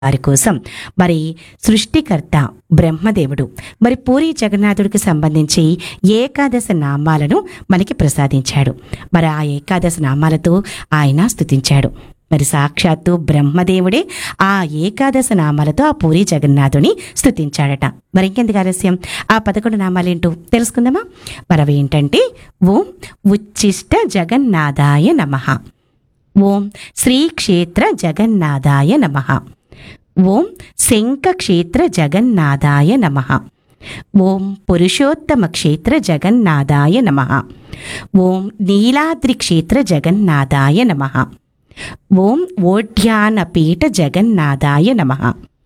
వారి కోసం మరి సృష్టికర్త బ్రహ్మదేవుడు మరి పూరి జగన్నాథుడికి సంబంధించి ఏకాదశ నామాలను మనకి ప్రసాదించాడు మరి ఆ ఏకాదశ నామాలతో ఆయన స్తుతించాడు మరి సాక్షాత్తు బ్రహ్మదేవుడే ఆ ఏకాదశ నామాలతో ఆ పూరి జగన్నాథుని స్తుతించాడట మరి ఇంకెందుకు ఆలస్యం ఆ పదకొండు నామాలేంటో తెలుసుకుందామా మరి అవి ఏంటంటే ఓం ఉచ్చిష్ట జగన్నాథాయ నమః ఓం శ్రీక్షేత్ర జగన్నాథాయ నమః ఓం శంఖక్షేత్ర జగన్నాథాయ నమః ఓం పురుషోత్తమ క్షేత్ర జగన్నాథాయ నమః ఓం నీలాద్రి క్షేత్ర జగన్నాథాయ నమః ఓం ఓడ్యానపీఠ జగన్నాథాయ నమః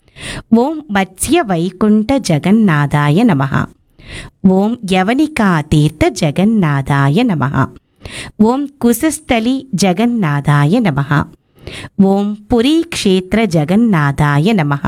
ఓం మత్స్య వైకుంఠ జగన్నాథాయ నమః ఓం యవనికాతీర్థ జగన్నాథాయ నమః ఓం కుశస్థలి జగన్నాథాయ నమః ఓం పురీక్షేత్ర జగన్నాథాయ నమః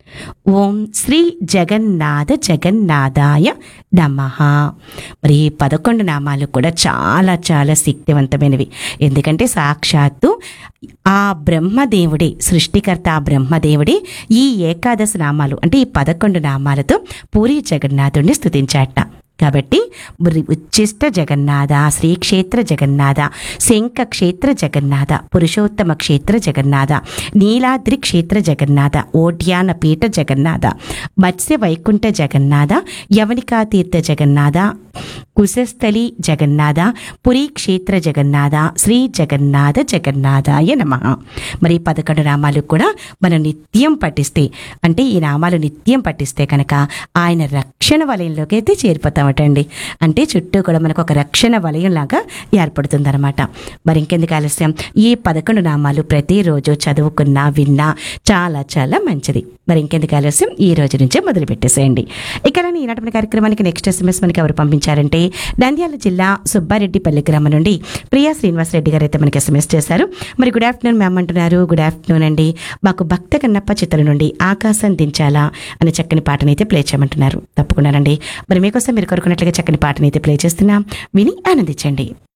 ఓం శ్రీ జగన్నాథ జగన్నాథాయ నమః మరి ఈ పదకొండు నామాలు కూడా చాలా చాలా శక్తివంతమైనవి ఎందుకంటే సాక్షాత్తు ఆ బ్రహ్మదేవుడే సృష్టికర్త ఆ బ్రహ్మదేవుడే ఈ ఏకాదశ నామాలు అంటే ఈ పదకొండు నామాలతో పూరి జగన్నాథుడిని స్తుతించాట కాబట్టి మరి ఉచ్చిష్ట జగన్నాథ శ్రీక్షేత్ర జగన్నాథ శంఖ క్షేత్ర జగన్నాథ పురుషోత్తమ క్షేత్ర జగన్నాథ నీలాద్రి క్షేత్ర జగన్నాథ ఓడ్యాన పీఠ జగన్నాథ మత్స్య వైకుంఠ జగన్నాథ యవనికాతీర్థ జగన్నాథ కుశస్థలి జగన్నాథ పురీ క్షేత్ర జగన్నాథ శ్రీ జగన్నాథ జగన్నాథాయ నమ మరి ఈ పదకొండు నామాలు కూడా మనం నిత్యం పఠిస్తే అంటే ఈ నామాలు నిత్యం పఠిస్తే కనుక ఆయన రక్షణ వలయంలోకి అయితే చేరిపోతామటండి అంటే చుట్టూ కూడా మనకు ఒక రక్షణ వలయం లాగా ఏర్పడుతుందన్నమాట మరి ఇంకెందుకు ఆలస్యం ఈ పదకొండు నామాలు ప్రతిరోజు చదువుకున్నా విన్నా చాలా చాలా మంచిది మరి ఇంకెందుకు ఆలస్యం ఈ రోజు నుంచే మొదలు పెట్టేసేయండి ఇక ఈనాటి మన కార్యక్రమానికి నెక్స్ట్ ఎస్ఎంఎస్ మనకి ఎవరు పంపించారంటే నంద్యాల జిల్లా సుబ్బారెడ్డిపల్లి గ్రామం నుండి ప్రియా శ్రీనివాసరెడ్డి గారు అయితే మనకి ఎస్ఎంఎస్ చేశారు మరి గుడ్ ఆఫ్టర్నూన్ మ్యామ్ అంటున్నారు గుడ్ ఆఫ్టర్నూన్ అండి మాకు భక్త కన్నప్ప చిత్రం నుండి ఆకాశం దించాలా అనే చక్కని పాటని అయితే ప్లే చేయమంటున్నారు తప్పకుండానండి మరి మీకోసం మీరు కోరుకున్నట్లుగా చక్కని పాటని అయితే ప్లే చేస్తున్నాం విని ఆనందించండి